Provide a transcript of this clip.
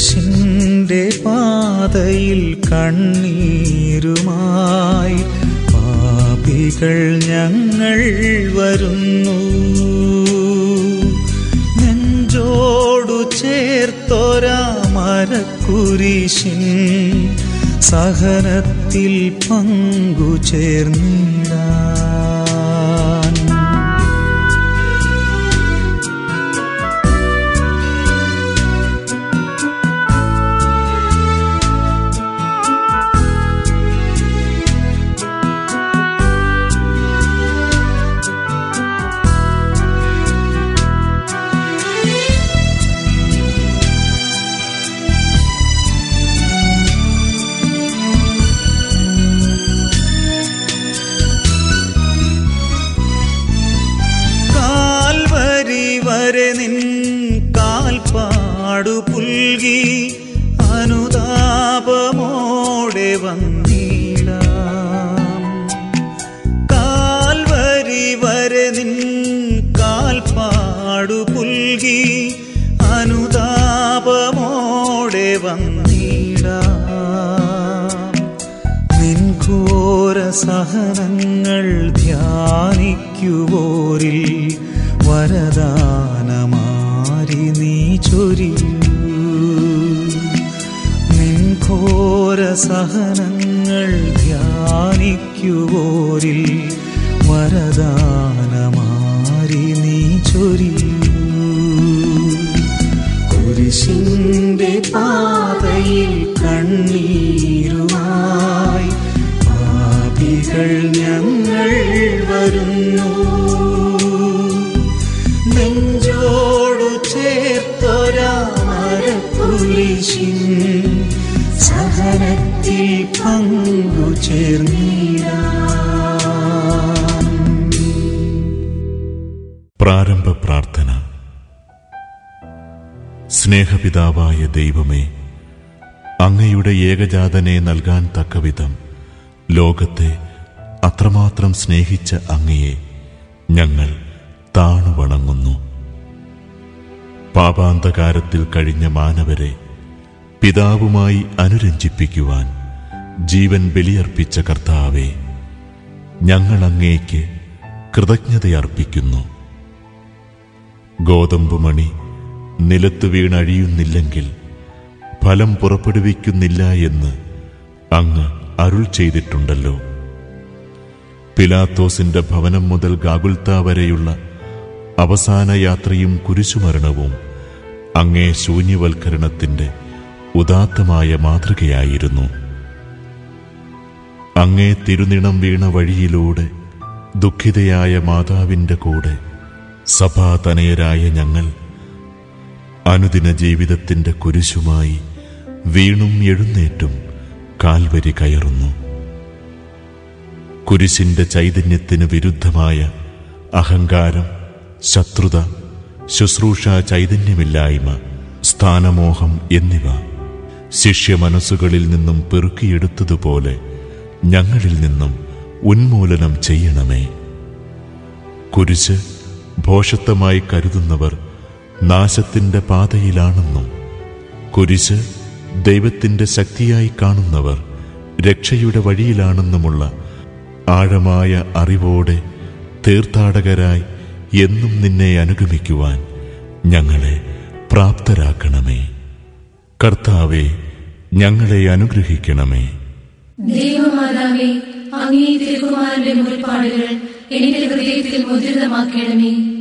കുരിശിന്റെ പാതയിൽ കണ്ണീരുമായി പാപികൾ ഞങ്ങൾ വരുന്നു നെഞ്ചോടു ചേർത്തൊരാ മരക്കുരിശിൻ സഹനത്തിൽ പങ്കുചേർന്നിടാൻ കാൽവരി വരെ നിൻ കാൽപ്പാടു പുൽകി അനുതാപമോടെ വന്നിടാം കാൽവരി വരെ നിൻ കാൽപ്പാടു പുൽകി അനുതാപമോടെ വന്നിടാം നിൻഘോര സഹനങ്ങൾ ധ്യാനിക്കുവോരിൽ വരദാനമാരി നീ ചൊരിയൂ നിൻഘോര സഹനങ്ങൾ ധ്യാനിക്കുവോരിൽ വരദാനമാരി നീ ചൊരിയൂ കുരിശിന്റെ പാതയിൽ കണ്ണീരുമായി പാപികൾ ഞങ്ങൾ വരുന്നു നെഞ്ചോടു ചേർത്തൊരാ മരക്കുരിശിൻ സഹനത്തിൽ പങ്കു ചേർന്നിടാം പ്രാരംഭ പ്രാർത്ഥന സ്നേഹപിതാവായ ദൈവമേ അങ്ങയുടെ ഏകജാതനെ നൽകാൻ തക്കവിധം ലോകത്തെ അത്രമാത്രം സ്നേഹിച്ച അങ്ങയെ ഞങ്ങൾ താണു വണങ്ങുന്നു പാപാന്തകാരത്തിൽ കഴിഞ്ഞ മാനവരെ പിതാവുമായി അനുരഞ്ജിപ്പിക്കുവാൻ ജീവൻ ബലിയർപ്പിച്ച കർത്താവെ ഞങ്ങൾ അങ്ങേക്ക് കൃതജ്ഞതയർപ്പിക്കുന്നു ഗോതമ്പുമണി നിലത്ത് വീണഴിയുന്നില്ലെങ്കിൽ ഫലം പുറപ്പെടുവിക്കുന്നില്ല എന്ന് അങ്ങ് അരുൾ ചെയ്തിട്ടുണ്ടല്ലോ പിലാത്തോസിന്റെ ഭവനം മുതൽ ഗാഗുൽത്ത വരെയുള്ള അവസാന യാത്രയും കുരിശുമരണവും അങ്ങേ ശൂന്യവൽക്കരണത്തിന്റെ ഉദാത്തമായ മാതൃകയായിരുന്നു അങ്ങേ തിരുനിണം വീണ വഴിയിലൂടെ ദുഃഖിതയായ മാതാവിന്റെ കൂടെ സഭാതനയരായ ഞങ്ങൾ അനുദിന ജീവിതത്തിന്റെ കുരിശുമായി വീണും എഴുന്നേറ്റും കാൽവരി കയറുന്നു കുരിശിന്റെ ചൈതന്യത്തിന് വിരുദ്ധമായ അഹങ്കാരം ശത്രുത ശുശ്രൂഷ ചൈതന്യമില്ലായ്മ സ്ഥാനമോഹം എന്നിവ ശിഷ്യ മനസ്സുകളിൽ നിന്നും പെറുക്കിയെടുത്തതുപോലെ ഞങ്ങളിൽ നിന്നും ഉന്മൂലനം ചെയ്യണമേ കുരിശ് ഭോഷത്വമായി കരുതുന്നവർ നാശത്തിന്റെ പാതയിലാണെന്നും കുരിശ് ദൈവത്തിന്റെ ശക്തിയായി കാണുന്നവർ രക്ഷയുടെ വഴിയിലാണെന്നുമുള്ള ആഴമായ അറിവോടെ തീർത്ഥാടകരായി എന്നും നിന്നെ അനുഗമിക്കുവാൻ ഞങ്ങളെ പ്രാപ്തരാക്കണമേ കർത്താവെ ഞങ്ങളെ അനുഗ്രഹിക്കണമേ ദൈവമാതാവേ അങ്ങേ തിരുകുമാരന്റെ മുറിപ്പാടുകൾ എന്റെ ഹൃദയത്തിൽ മുദ്രിതമാക്കണമേ